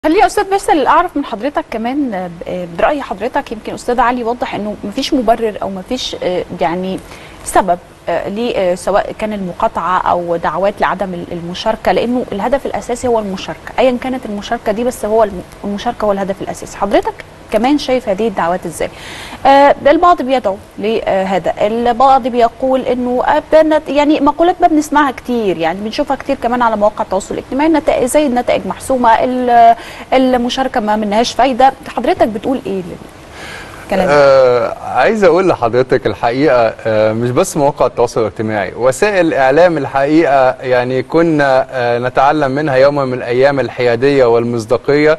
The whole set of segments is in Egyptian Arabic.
خليني استاذ باسل اعرف من حضرتك كمان ب- براي حضرتك يمكن استاذ علي يوضح انه مفيش مبرر او مفيش آه، يعني سبب آه، ليه آه، سواء كان المقاطعه او دعوات لعدم ال- المشاركه لانه الهدف الاساسي هو المشاركه ايا كانت المشاركه دي بس هو الم- المشاركه هو الهدف الاساسي حضرتك كمان شايف هذه الدعوات ازاي آه، البعض بيدعو لهذا البعض بيقول انه آه، بنت- يعني مقولات ما بنسمعها كتير يعني بنشوفها كتير كمان على مواقع التواصل الاجتماعي النتائج زي النتائج محسومه ال- المشاركه ما منهاش فايده حضرتك بتقول ايه للكلام ده؟ آه عايز اقول لحضرتك الحقيقه آه مش بس مواقع التواصل الاجتماعي وسائل الاعلام الحقيقه يعني كنا آه نتعلم منها يوما من الايام الحياديه والمصداقيه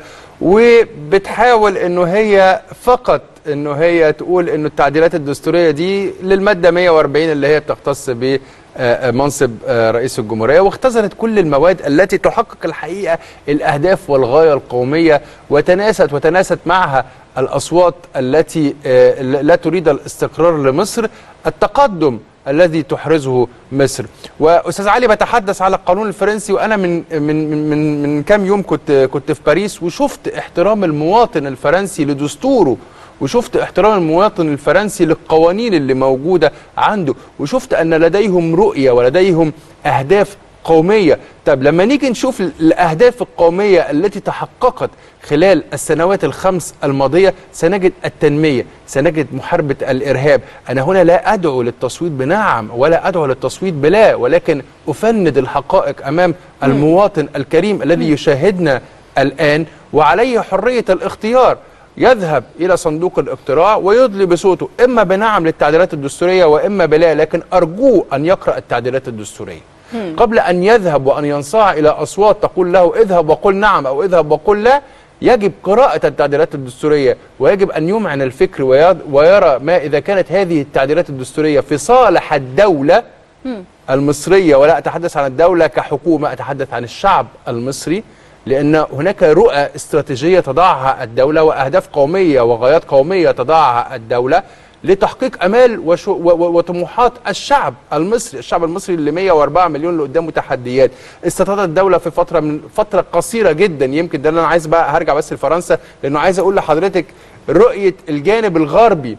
وبتحاول انه هي فقط انه هي تقول انه التعديلات الدستوريه دي للماده 140 اللي هي بتختص ب آه، منصب آه، رئيس الجمهورية واختزلت كل المواد التي تحقق الحقيقة الأهداف والغاية القومية وتناست وتناست معها الأصوات التي آه، لا تريد الاستقرار لمصر التقدم الذي تحرزه مصر واستاذ علي بتحدث على القانون الفرنسي وانا من من من من, من كام يوم كنت كنت في باريس وشفت احترام المواطن الفرنسي لدستوره وشفت احترام المواطن الفرنسي للقوانين اللي موجودة عنده وشفت أن لديهم رؤية ولديهم أهداف قومية طب لما نيجي نشوف الأهداف القومية التي تحققت خلال السنوات الخمس الماضية سنجد التنمية سنجد محاربة الإرهاب أنا هنا لا أدعو للتصويت بنعم ولا أدعو للتصويت بلا ولكن أفند الحقائق أمام المواطن الكريم الذي يشاهدنا الآن وعليه حرية الاختيار يذهب الى صندوق الاقتراع ويدلي بصوته اما بنعم للتعديلات الدستوريه واما بلا لكن ارجوه ان يقرا التعديلات الدستوريه قبل ان يذهب وان ينصاع الى اصوات تقول له اذهب وقل نعم او اذهب وقل لا يجب قراءة التعديلات الدستورية ويجب أن يمعن الفكر ويض- ويرى ما إذا كانت هذه التعديلات الدستورية في صالح الدولة المصرية ولا أتحدث عن الدولة كحكومة أتحدث عن الشعب المصري لأن هناك رؤى استراتيجية تضعها الدولة وأهداف قومية وغايات قومية تضعها الدولة لتحقيق أمال وشو و و وطموحات الشعب المصري الشعب المصري اللي 104 مليون اللي قدامه تحديات استطاعت الدولة في فترة من فترة قصيرة جدا يمكن ده اللي أنا عايز بقى هرجع بس لفرنسا لأنه عايز أقول لحضرتك رؤية الجانب الغربي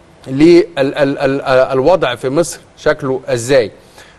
للوضع في مصر شكله ازاي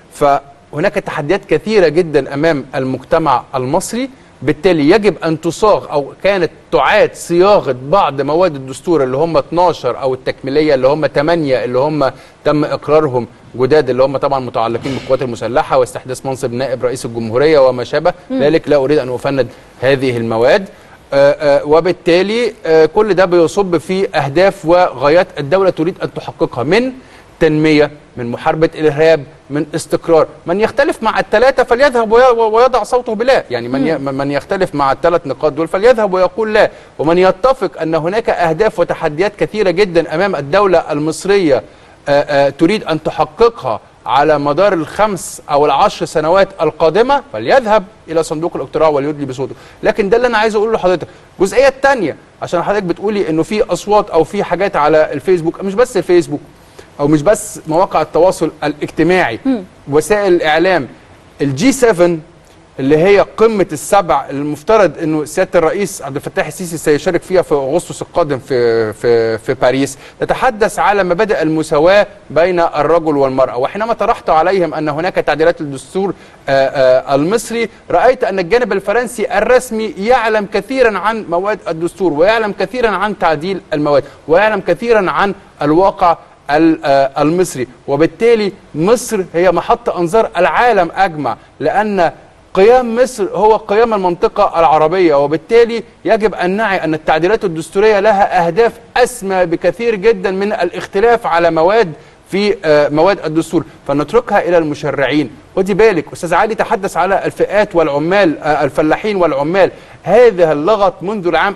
فهناك تحديات كثيرة جدا أمام المجتمع المصري بالتالي يجب أن تصاغ أو كانت تعاد صياغة بعض مواد الدستور اللي هم 12 أو التكميلية اللي هم 8 اللي هم تم إقرارهم جداد اللي هم طبعا متعلقين بالقوات المسلحة واستحداث منصب نائب رئيس الجمهورية وما شابه ذلك لا أريد أن أفند هذه المواد آه، آه، وبالتالي آه، كل ده بيصب في أهداف وغايات الدولة تريد أن تحققها من تنمية من محاربة الإرهاب من استقرار من يختلف مع الثلاثة فليذهب وي- ويضع صوته بلا يعني من ي- من يختلف مع الثلاث نقاط دول فليذهب ويقول لا ومن يتفق أن هناك أهداف وتحديات كثيرة جدا أمام الدولة المصرية آه، آه، تريد أن تحققها على مدار الخمس أو العشر سنوات القادمة فليذهب إلى صندوق الاقتراع وليدلي بصوته لكن ده اللي أنا عايز أقوله لحضرتك الجزئية الثانية عشان حضرتك بتقولي إنه في أصوات أو في حاجات على الفيسبوك مش بس الفيسبوك او مش بس مواقع التواصل الاجتماعي وسائل الاعلام الجي 7 اللي هي قمه السبع المفترض انه سياده الرئيس عبد الفتاح السيسي سيشارك فيها في اغسطس القادم في في في باريس تتحدث على مبادئ المساواه بين الرجل والمراه وحينما طرحت عليهم ان هناك تعديلات للدستور آه، آه، المصري رايت ان الجانب الفرنسي الرسمي يعلم كثيرا عن مواد الدستور ويعلم كثيرا عن تعديل المواد ويعلم كثيرا عن الواقع ال- آه، المصري وبالتالي مصر هي محط انظار العالم اجمع لان قيام مصر هو قيام المنطقة العربية وبالتالي يجب أن نعي أن التعديلات الدستورية لها أهداف أسمى بكثير جدا من الاختلاف على مواد في آه، مواد الدستور فنتركها إلى المشرعين خدي بالك أستاذ علي تحدث على الفئات والعمال آه، الفلاحين والعمال هذا اللغط منذ العام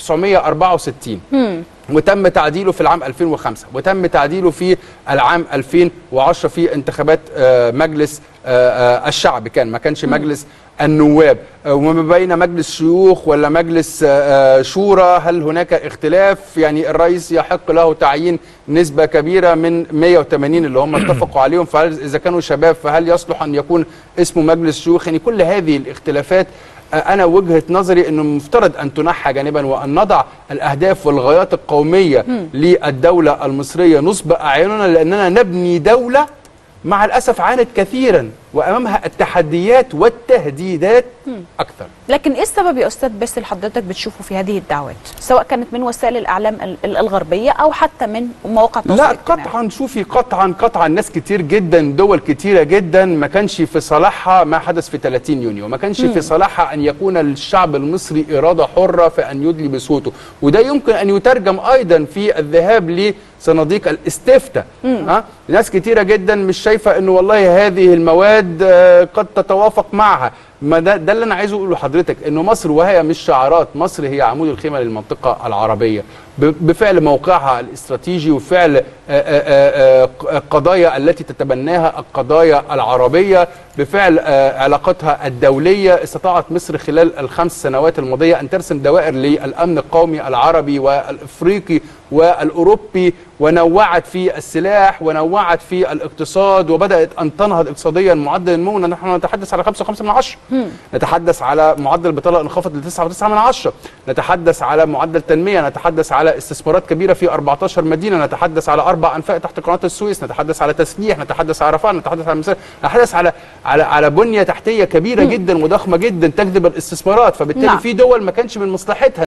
1964 وتم تعديله في العام 2005 وتم تعديله في العام 2010 في انتخابات آه، مجلس آه، آه، الشعب كان ما كانش مجلس النواب آه، وما بين مجلس شيوخ ولا مجلس آه، آه، شورى هل هناك اختلاف يعني الرئيس يحق له تعيين نسبة كبيرة من 180 اللي هم اتفقوا عليهم فهل إذا كانوا شباب فهل يصلح أن يكون اسمه مجلس شيوخ يعني كل هذه الاختلافات انا وجهه نظري انه المفترض ان تنحى جانبا وان نضع الاهداف والغايات القوميه للدوله المصريه نصب اعيننا لاننا نبني دوله مع الاسف عانت كثيرا وامامها التحديات والتهديدات اكثر لكن ايه السبب يا استاذ باسل حضرتك بتشوفه في هذه الدعوات سواء كانت من وسائل الاعلام ال- ال- الغربيه او حتى من مواقع التواصل لا الاجتماعي قطعا شوفي قطعا قطعا ناس كتير جدا دول كتيرة جدا ما كانش في صالحها ما حدث في 30 يونيو ما كانش في صالحها أن يكون الشعب المصري إرادة حرة في أن يدلي بصوته وده يمكن أن يترجم أيضا في الذهاب لصناديق الاستفتاء ها ناس كتيرة جدا مش شايفة أنه والله هذه المواد آه، قد تتوافق معها ما ده, ده اللي انا عايز اقوله لحضرتك انه مصر وهي مش شعارات مصر هي عمود الخيمه للمنطقه العربيه ب- بفعل موقعها الاستراتيجي وفعل آه، آه، آه، القضايا التي تتبناها القضايا العربيه بفعل آه، علاقاتها الدوليه استطاعت مصر خلال الخمس سنوات الماضيه ان ترسم دوائر للامن القومي العربي والافريقي والاوروبي ونوعت في السلاح ونوعت في الاقتصاد وبدات ان تنهض اقتصاديا معدل النمو نحن نتحدث على 5.5 من عشرة نتحدث على معدل البطاله انخفض ل 9.9 من عشرة نتحدث على معدل تنميه نتحدث على استثمارات كبيره في 14 مدينه نتحدث على اربع انفاق تحت قناه السويس نتحدث على تسليح نتحدث على رفاه نتحدث على مسار نتحدث على على على بنيه تحتيه كبيره جدا وضخمه جدا تجذب الاستثمارات فبالتالي نعم. في دول ما كانش من مصلحتها